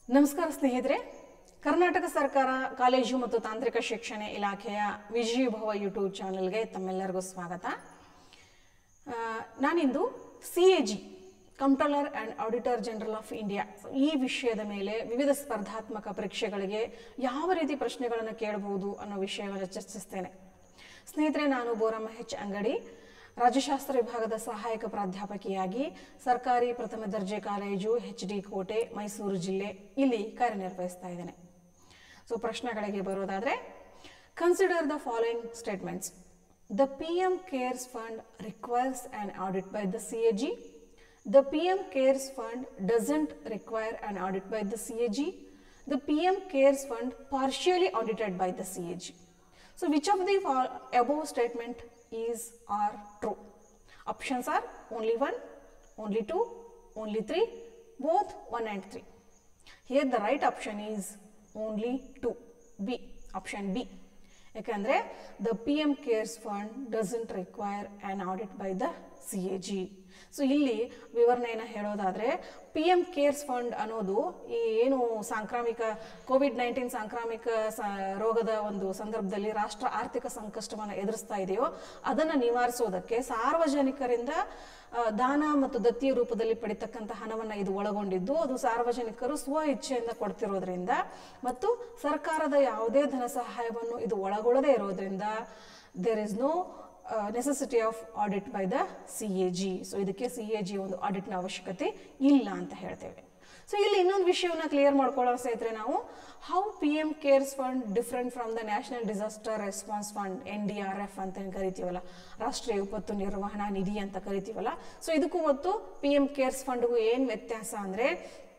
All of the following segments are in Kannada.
ನಮಸ್ಕಾರ ಸ್ನೇಹಿತರೆ ಕರ್ನಾಟಕ ಸರ್ಕಾರ ಕಾಲೇಜು ಮತ್ತು ತಾಂತ್ರಿಕ ಶಿಕ್ಷಣ ಇಲಾಖೆಯ ವಿಜಯಭವ ಯೂಟ್ಯೂಬ್ ಚಾನಲ್ಗೆ ತಮ್ಮೆಲ್ಲರಿಗೂ ಸ್ವಾಗತ ಆ, ನಾನಿಂದು C A G controller and auditor general of India ಈ ವಿಷಯದ ಮೇಲೆ ವಿವಿಧ ಸ್ಪರ್ಧಾತ್ಮಕ ಪರೀಕ್ಷೆಗಳಿಗೆ ಯಾವ ರೀತಿ ಪ್ರಶ್ನೆಗಳನ್ನು ಕೇಳಬಹುದು ಅನ್ನೋ ವಿಷಯವನ್ನು ಚರ್ಚಿಸ್ತೇನೆ ಸ್ನೇಹಿತರೆ ನಾನು ಬೋರಮ್ಮ ಹೆಚ್ ಅಂಗಡಿ ರಾಜ್ಯಶಾಸ್ತ್ರ ವಿಭಾಗದ ಸಹಾಯಕ ಪ್ರಾಧ್ಯಾಪಕಿಯಾಗಿ ಸರ್ಕಾರಿ ಪ್ರಥಮ ದರ್ಜೆ ಕಾಲೇಜು ಎಚ್ ಡಿ ಕೋಟೆ ಮೈಸೂರು ಜಿಲ್ಲೆ ಇಲ್ಲಿ ಕಾರ್ಯನಿರ್ವಹಿಸ್ತಾ ಇದ್ದೇನೆ ಸೊ ಪ್ರಶ್ನೆಗಳಿಗೆ ಬರೋದಾದರೆ consider the following statements the P M cares fund requires an audit by the C A G the P M cares fund doesn't require an audit by the C A G the P M cares fund partially audited by the C A G So which of the fol- above statement is or true? Options are only one, only two, only three, both one and three. Here the right option is only two, B, option B. ಯಾಕಂದರೆ the P M cares fund doesn't require an audit by the C A G so ಇಲ್ಲಿ ವಿವರಣೆಯನ್ನು ಹೇಳೋದಾದರೆ ಪಿ ಎಮ್ ಕೇರ್ಸ್ ಫಂಡ್ ಅನ್ನೋದು ಈ ಏನು ಸಾಂಕ್ರಾಮಿಕ ಕೋವಿಡ್ ನೈನ್ಟೀನ್ ಸಾಂಕ್ರಾಮಿಕ ಸ ರೋಗದ ಒಂದು ಸಂದರ್ಭದಲ್ಲಿ ರಾಷ್ಟ್ರ ಆರ್ಥಿಕ ಸಂಕಷ್ಟವನ್ನು ಎದುರಿಸ್ತಾ ಇದೆಯೋ ಅದನ್ನು ನಿವಾರಿಸೋದಕ್ಕೆ ಸಾರ್ವಜನಿಕರಿಂದ ಆ, ದಾನ ಮತ್ತು ದತ್ತಿಯ ರೂಪದಲ್ಲಿ ಪಡಿತಕ್ಕಂಥ ಹಣವನ್ನು ಇದು ಒಳಗೊಂಡಿದ್ದು ಅದು ಸಾರ್ವಜನಿಕರು ಸ್ವ ಇಚ್ಛೆಯಿಂದ ಕೊಡ್ತಿರೋದ್ರಿಂದ ಮತ್ತು ಸರ್ಕಾರದ ಯಾವುದೇ ಧನ ಸಹಾಯವನ್ನು ಇದು ಒಳಗೊಳ್ಳದೇ ಇರೋದ್ರಿಂದ there is no necessity of audit by the C A G so ಇದಕ್ಕೆ ಸಿ ಎ ಜಿ ಒಂದು ಆಡಿಟ್ನ ಅವಶ್ಯಕತೆ ಇಲ್ಲ ಅಂತ ಹೇಳ್ತೇವೆ ಸೊ ಇಲ್ಲಿ ಇನ್ನೊಂದು ವಿಷಯವನ್ನು ಕ್ಲಿಯರ್ ಮಾಡ್ಕೊಳ್ಳೋ ಸ್ನೇಹಿತರೆ ನಾವು how P M cares fund different from the national disaster response fund N D R F ಅಂತ ಏನ್ ಕರಿತೀವಲ್ಲ ರಾಷ್ಟ್ರೀಯ ವಿಪತ್ತು ನಿರ್ವಹಣಾ ನಿಧಿ ಅಂತ ಕರಿತೀವಲ್ಲ ಸೊ ಇದಕ್ಕೂ ಮತ್ತು ಪಿ ಎಮ್ ಕೇರ್ಸ್ ಫಂಡ್ಗೂ ಏನು ವ್ಯತ್ಯಾಸ ಅಂದರೆ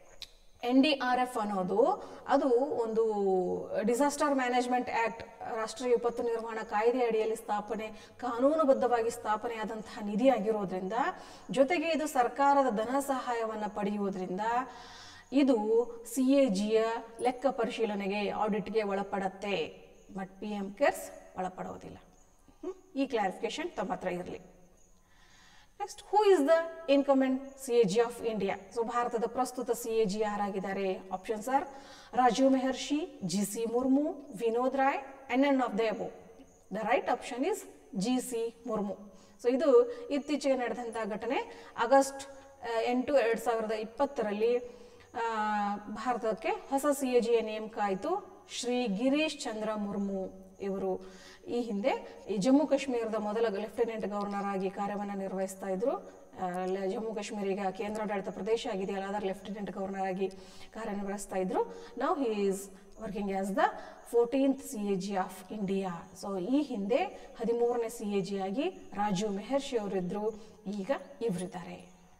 ಎನ್ ಡಿ ಆರ್ ಎಫ್ ಅನ್ನೋದು ಅದು ಒಂದು ಡಿಸಾಸ್ಟರ್ ಮ್ಯಾನೇಜ್ಮೆಂಟ್ ಆ್ಯಕ್ಟ್ ರಾಷ್ಟ್ರೀಯ ವಿಪತ್ತು ನಿರ್ವಹಣಾ ಕಾಯ್ದೆ ಅಡಿಯಲ್ಲಿ ಸ್ಥಾಪನೆ ಕಾನೂನುಬದ್ಧವಾಗಿ ಸ್ಥಾಪನೆಯಾದಂತಹ ನಿಧಿ ಆಗಿರೋದ್ರಿಂದ ಜೊತೆಗೆ ಇದು ಸರ್ಕಾರದ ಧನ ಸಹಾಯವನ್ನು ಪಡೆಯುವುದರಿಂದ ಇದು ಸಿ ಎ ಜಿಯ ಲೆಕ್ಕ ಪರಿಶೀಲನೆಗೆ ಆಡಿಟ್ಗೆ ಒಳಪಡತ್ತೆ ಬಟ್ ಪಿ ಎಮ್ ಕೇರ್ಸ್ ಒಳಪಡೋದಿಲ್ಲ ಹ್ಮ್? ಈ ಕ್ಲಾರಿಫಿಕೇಶನ್ ತಮ್ಮ ಹತ್ರ ಇರಲಿ next who is the incumbent C A G of India so ಭಾರತದ ಪ್ರಸ್ತುತ ಸಿ ಎ ಜಿ ಯಾರಾಗಿದ್ದಾರೆ options are Rajiv Mehrishi G C Murmu Vinod Rai and none of the above the right option is G C Murmu so ಇದು ಇತ್ತೀಚೆಗೆ ನಡೆದಂಥ ಘಟನೆ ಆಗಸ್ಟ್ ಆ, ಎಂಟು ಎರಡು ಸಾವಿರದ ಇಪ್ಪತ್ತರಲ್ಲಿ ಆ, ಭಾರತಕ್ಕೆ ಹೊಸ ಸಿ ಎ ಜಿಯ ನೇಮಕ ಆಯಿತು ಶ್ರೀ ಗಿರೀಶ್ ಚಂದ್ರ ಮುರ್ಮು ಇವರು ಈ ಹಿಂದೆ ಈ ಜಮ್ಮು ಕಾಶ್ಮೀರದ ಮೊದಲ ಲೆಫ್ಟಿನೆಂಟ್ ಗವರ್ನರ್ ಆಗಿ ಕಾರ್ಯವನ್ನು ನಿರ್ವಹಿಸ್ತಾ ಇದ್ರು ಆ, ಲ- ಜಮ್ಮು ಕಾಶ್ಮೀರ ಈಗ ಕೇಂದ್ರಾಡಳಿತ ಪ್ರದೇಶ ಆಗಿದೆಯಲ್ಲ ಅದರ ಲೆಫ್ಟಿನೆಂಟ್ ಗವರ್ನರ್ ಆಗಿ ಕಾರ್ಯನಿರ್ವಹಿಸ್ತಾ ಇದ್ರು ನಾವು he is working as the fourteenth C A G of India so ಈ ಹಿಂದೆ ಹದಿಮೂರನೇ ಸಿ ಎ ಜಿ ಆಗಿ ರಾಜೀವ್ ಮೆಹರ್ಷಿ ಅವರಿದ್ರು ಈಗ ಇವರಿದ್ದಾರೆ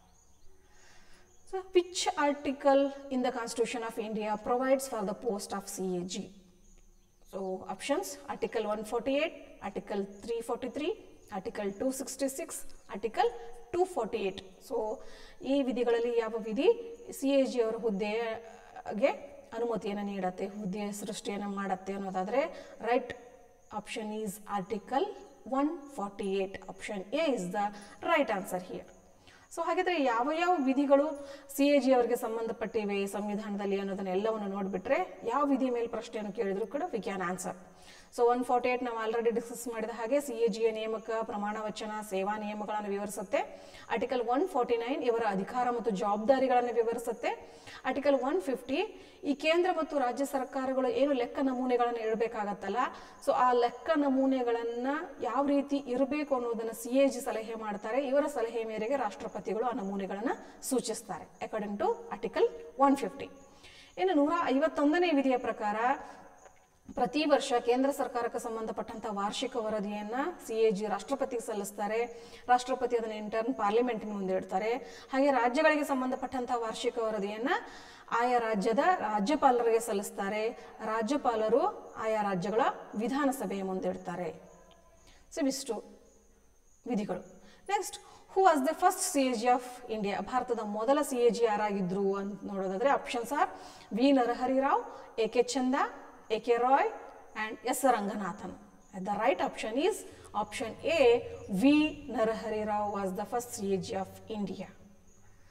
So, which article in the Constitution of India provides for the post of CAG? So, options Article 148, Article 343, Article 266, Article 248. So ಈ ವಿಧಿಗಳಲ್ಲಿ ಯಾವ ವಿಧಿ ಸಿ ಎ ಜಿ ಅವರ ಹುದ್ದೆಗೆ ಅನುಮತಿಯನ್ನು ನೀಡತ್ತೆ ಹುದ್ದೆಯ ಸೃಷ್ಟಿಯನ್ನು ಮಾಡತ್ತೆ ಅನ್ನೋದಾದರೆ right option is article one forty eight option A is the right answer here so ಹಾಗಿದ್ರೆ ಯಾವ ಯಾವ ವಿಧಿಗಳು ಸಿ ಎ ಜಿ ಅವರಿಗೆ ಸಂಬಂಧಪಟ್ಟಿವೆ ಸಂವಿಧಾನದಲ್ಲಿ ಅನ್ನೋದನ್ನ ಎಲ್ಲವನ್ನು ನೋಡಿಬಿಟ್ರೆ ಯಾವ ವಿಧಿ ಮೇಲೆ ಪ್ರಶ್ನೆಯನ್ನು ಕೇಳಿದ್ರು ಕೂಡ we can answer so one forty eight ನಾವು ಆಲ್ರೆಡಿ ಡಿಸ್ಕಸ್ ಮಾಡಿದ ಹಾಗೆ ಸಿ ಎ ಜಿಯ ನೇಮಕ ಪ್ರಮಾಣ ವಚನ ಸೇವಾ ನಿಯಮಗಳನ್ನು ವಿವರಿಸುತ್ತೆ ಆರ್ಟಿಕಲ್ ಒನ್ ಫಾರ್ಟಿ ನೈನ್ ಇವರ ಅಧಿಕಾರ ಮತ್ತು ಜವಾಬ್ದಾರಿಗಳನ್ನು ವಿವರಿಸುತ್ತೆ ಆರ್ಟಿಕಲ್ ಒನ್ ಫಿಫ್ಟಿ ಈ ಕೇಂದ್ರ ಮತ್ತು ರಾಜ್ಯ ಸರ್ಕಾರಗಳು ಏನು ಲೆಕ್ಕ ನಮೂನೆಗಳನ್ನು ಇಡಬೇಕಾಗತ್ತಲ್ಲ ಸೊ ಆ ಲೆಕ್ಕ ನಮೂನೆಗಳನ್ನು ಯಾವ ರೀತಿ ಇರಬೇಕು ಅನ್ನೋದನ್ನು ಸಿ ಎ ಜಿ ಸಲಹೆ ಮಾಡ್ತಾರೆ ಇವರ ಸಲಹೆ ಮೇರೆಗೆ ರಾಷ್ಟ್ರಪತಿಗಳು ಆ ನಮೂನೆಗಳನ್ನು ಸೂಚಿಸ್ತಾರೆ according to article one fifty ಇನ್ನು ನೂರ ಐವತ್ತೊಂದನೇ ವಿಧಿಯ ಪ್ರಕಾರ ಪ್ರತಿ ವರ್ಷ ಕೇಂದ್ರ ಸರ್ಕಾರಕ್ಕೆ ಸಂಬಂಧಪಟ್ಟಂಥ ವಾರ್ಷಿಕ ವರದಿಯನ್ನು ಸಿ ಎ ಜಿ ರಾಷ್ಟ್ರಪತಿಗೆ ಸಲ್ಲಿಸ್ತಾರೆ ರಾಷ್ಟ್ರಪತಿ ಅದನ್ನು ಇಂಟರ್ನ್ ಪಾರ್ಲಿಮೆಂಟಿನ ಮುಂದೆ ಇಡ್ತಾರೆ ಹಾಗೆ ರಾಜ್ಯಗಳಿಗೆ ಸಂಬಂಧಪಟ್ಟಂಥ ವಾರ್ಷಿಕ ವರದಿಯನ್ನು ಆಯಾ ರಾಜ್ಯದ ರಾಜ್ಯಪಾಲರಿಗೆ ಸಲ್ಲಿಸ್ತಾರೆ ರಾಜ್ಯಪಾಲರು ಆಯಾ ರಾಜ್ಯಗಳ ವಿಧಾನಸಭೆಯ ಮುಂದೆ ಇಡ್ತಾರೆ ಸೊ ಇವಿಷ್ಟು ವಿಧಿಗಳು next who was the first C A G of India ಭಾರತದ ಮೊದಲ ಸಿ ಎ ಜಿ ಯಾರಾಗಿದ್ರು ಅಂತ ನೋಡೋದಾದ್ರೆ options are V Narahari Rao A K Chanda A K Roy and S Ranganathan the right option is option A V Narahari Rao was the first C A G of India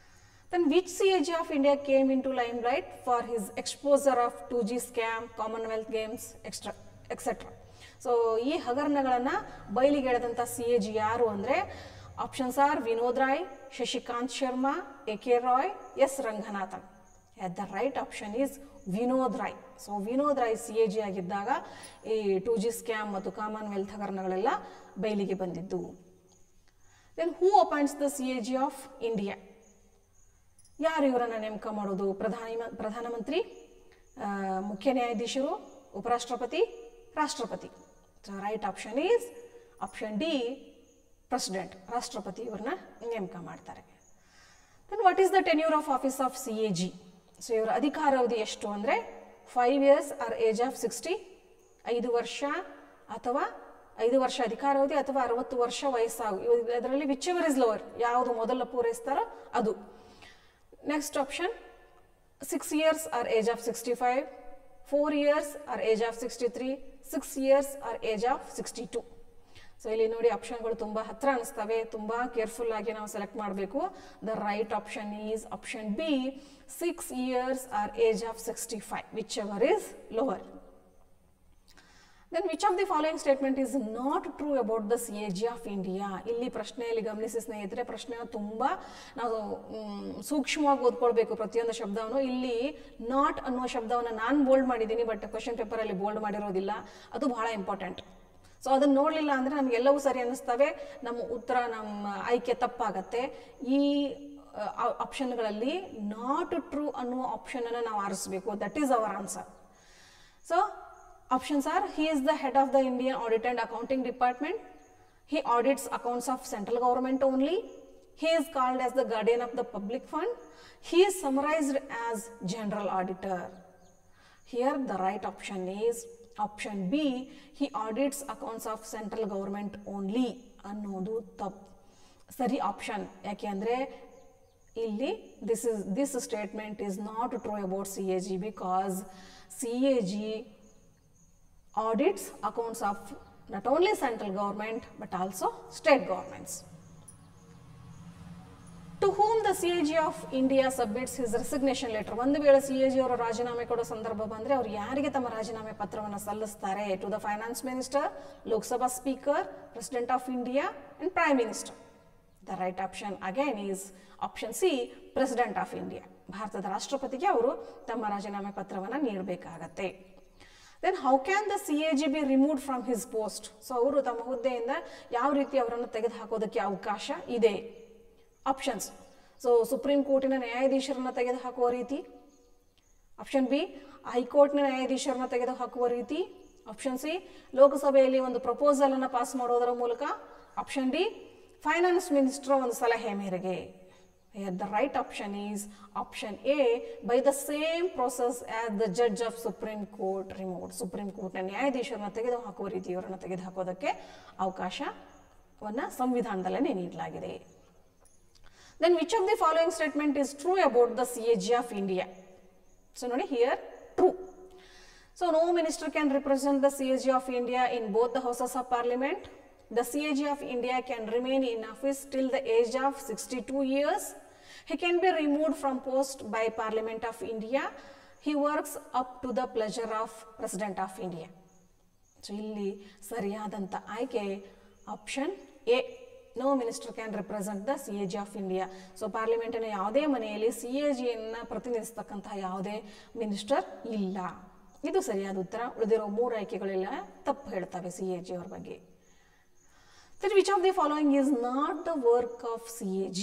Then which CAG of India came into limelight for his exposure of 2G scam, Commonwealth Games, extra, etc. So ಈ ಹಗರಣಗಳನ್ನು ಬಯಲಿಗೆ ಎಳೆದಂಥ ಸಿ ಎ ಜಿ ಯಾರು ಅಂದರೆ options are Vinod Rai Shashikant Sharma A K Rai S Ranganathan the right option is Vinod Rai so Vinod Rai C A G ಆಗಿದ್ದಾಗ ಈ ಟು ಜಿ ಸ್ಕ್ಯಾಮ್ ಮತ್ತು ಕಾಮನ್ವೆಲ್ತ್ ಹಗರಣಗಳೆಲ್ಲ ಬಯಲಿಗೆ ಬಂದಿದ್ದು then who appoints the C A G of India ಯಾರು ಇವರನ್ನು ನೇಮಕ ಮಾಡೋದು ಪ್ರಧಾನಿ ಪ್ರಧಾನಮಂತ್ರಿ ಆ, ಮುಖ್ಯ ನ್ಯಾಯಾಧೀಶರು ಉಪರಾಷ್ಟ್ರಪತಿ ರಾಷ್ಟ್ರಪತಿ right option is option D president ರಾಷ್ಟ್ರಪತಿ ಇವ್ರನ್ನ ನೇಮಕ ಮಾಡ್ತಾರೆ then what is the tenure of office of C A G so ಇವರ ಅಧಿಕಾರಾವಧಿ ಎಷ್ಟು ಅಂದರೆ five years or age of sixty ಐದು ವರ್ಷ ಅಥವಾ ಐದು ವರ್ಷ ಅಧಿಕಾರಾವಧಿ ಅಥವಾ ಅರವತ್ತು ವರ್ಷ ವಯಸ್ಸಾಗು ಇವ್- ಅದರಲ್ಲಿ ವಿಚ್ ಎವರ್ ಇಸ್ ಲೋವರ್ ಯಾವುದು ಮೊದಲ ಪೂರೈಸ್ತಾರೋ ಅದು next option six years or age of sixty five four years or age of sixty three six years or age of sixty two so ಇಲ್ಲಿ ನೋಡಿ ಆಪ್ಷನ್ಗಳು ತುಂಬ ಹತ್ರ ಅನಿಸ್ತವೆ ತುಂಬ ಕೇರ್ಫುಲ್ ಆಗಿ ನಾವು ಸೆಲೆಕ್ಟ್ ಮಾಡಬೇಕು the right option is option B six years or age of sixty five whichever is lower then which of the following statement is not true about the C A G of India ಇಲ್ಲಿ ಪ್ರಶ್ನೆಯಲ್ಲಿ ಗಮನಿಸಿ ಸ್ನೇಹಿತರೆ ಪ್ರಶ್ನೆನ ತುಂಬ ನಾವು ಮ್, ಸೂಕ್ಷ್ಮವಾಗಿ ಓದ್ಕೊಳ್ಬೇಕು ಪ್ರತಿಯೊಂದು ಶಬ್ದವನ್ನು ಇಲ್ಲಿ ನಾಟ್ ಅನ್ನುವ ಶಬ್ದವನ್ನು ನಾನು ಬೋಲ್ಡ್ ಮಾಡಿದ್ದೀನಿ ಬಟ್ ಕ್ವಶನ್ ಪೇಪರಲ್ಲಿ ಬೋಲ್ಡ್ ಮಾಡಿರೋದಿಲ್ಲ ಅದು ಬಹಳ ಇಂಪಾರ್ಟೆಂಟ್ ಸೊ ಅದನ್ನು ನೋಡಲಿಲ್ಲ ಅಂದರೆ ನಮಗೆಲ್ಲವೂ ಸರಿ ಅನ್ನಿಸ್ತವೆ ನಮ್ಮ ಉತ್ತರ ನಮ್ಮ ಆಯ್ಕೆ ತಪ್ಪಾಗತ್ತೆ ಈ ಆಪ್ಷನ್ಗಳಲ್ಲಿ ನಾಟ್ ಟ್ರೂ ಅನ್ನುವ ಆಪ್ಷನನ್ನು ನಾವು ಆರಿಸಬೇಕು that is our answer So, options are he is the head of the Indian Audit and Accounting Department. He audits accounts of central government only. He is called as the guardian of the public fund. He is summarized as general auditor. Here, the right option is option B. He audits accounts of central government only. ಅನ್ನೋದು ತಪ್ಪು ಸರಿ ಆಪ್ಷನ್ ಯಾಕೆ ಅಂದರೆ ಇಲ್ಲಿ this is this statement is not true about C A G because C A G audits accounts of not only central government but also state governments. To whom the CAG of India submits his resignation letter. ಒಂದು ವೇಳೆ ಸಿ ಎ ಜಿ ಅವರು ರಾಜೀನಾಮೆ ಕೊಡೋ ಸಂದರ್ಭ ಬಂದರೆ ಅವ್ರು ಯಾರಿಗೆ ತಮ್ಮ ರಾಜೀನಾಮೆ ಪತ್ರವನ್ನು ಸಲ್ಲಿಸ್ತಾರೆ to the finance minister Lok Sabha speaker president of India and prime minister the right option again is option C president of India ಭಾರತದ ರಾಷ್ಟ್ರಪತಿಗೆ ಅವರು ತಮ್ಮ ರಾಜೀನಾಮೆ ಪತ್ರವನ್ನು ನೀಡಬೇಕಾಗತ್ತೆ then how can the C A G be removed from his post so ಅವರು ತಮ್ಮ ಹುದ್ದೆಯಿಂದ ಯಾವ ರೀತಿ ಅವರನ್ನು ತೆಗೆದುಹಾಕೋದಕ್ಕೆ ಅವಕಾಶ ಇದೆ ಆಪ್ಷನ್ಸ್ ಸೊ ಸುಪ್ರೀಂ ಕೋರ್ಟಿನ ನ್ಯಾಯಾಧೀಶರನ್ನ ತೆಗೆದುಹಾಕುವ ರೀತಿ ಆಪ್ಷನ್ ಬಿ ಹೈಕೋರ್ಟ್ನ ನ್ಯಾಯಾಧೀಶರನ್ನ ತೆಗೆದುಹಾಕುವ ರೀತಿ ಆಪ್ಷನ್ ಸಿ ಲೋಕಸಭೆಯಲ್ಲಿ ಒಂದು ಪ್ರಪೋಸಲ್ ಅನ್ನು ಪಾಸ್ ಮಾಡೋದರ ಮೂಲಕ ಆಪ್ಷನ್ ಡಿ ಫೈನಾನ್ಸ್ ಮಿನಿಸ್ಟರ್ ಒಂದು ಸಲಹೆ ಮೇರೆಗೆ the right option is option A by the same process as the judge of supreme court remote supreme ಕೋರ್ಟ್ನ ನ್ಯಾಯಾಧೀಶರನ್ನ ತೆಗೆದುಹಾಕುವ ರೀತಿ ಇವರನ್ನು ತೆಗೆದುಹಾಕೋದಕ್ಕೆ ಅವಕಾಶವನ್ನು ಸಂವಿಧಾನದಲ್ಲೇ ನೀಡಲಾಗಿದೆ Then which of the following statement is true about the CAG of India? So, ನೋಡಿ here, true. So, no minister can represent the CAG of India in both the houses of parliament. The CAG of India can remain in office till the age of 62 years. He can be removed from post by Parliament of India. He works up to the pleasure of President of India. So ಇಲ್ಲಿ ಸರಿಯಾದಂಥ ಆಯ್ಕೆ option A no minister can represent the C A G of India so ಪಾರ್ಲಿಮೆಂಟಿನ ಯಾವುದೇ ಮನೆಯಲ್ಲಿ ಸಿ ಎ ಜಿಯನ್ನು ಪ್ರತಿನಿಧಿಸ್ತಕ್ಕಂತಹ ಯಾವುದೇ ಮಿನಿಸ್ಟರ್ ಇಲ್ಲ ಇದು ಸರಿಯಾದ ಉತ್ತರ ಉಳಿದಿರೋ ಮೂರು ಆಯ್ಕೆಗಳೆಲ್ಲ ತಪ್ಪು ಹೇಳ್ತವೆ ಸಿ ಎ ಜಿ ಅವ್ರ ಬಗ್ಗೆ Then which of the following is not the work of CAG?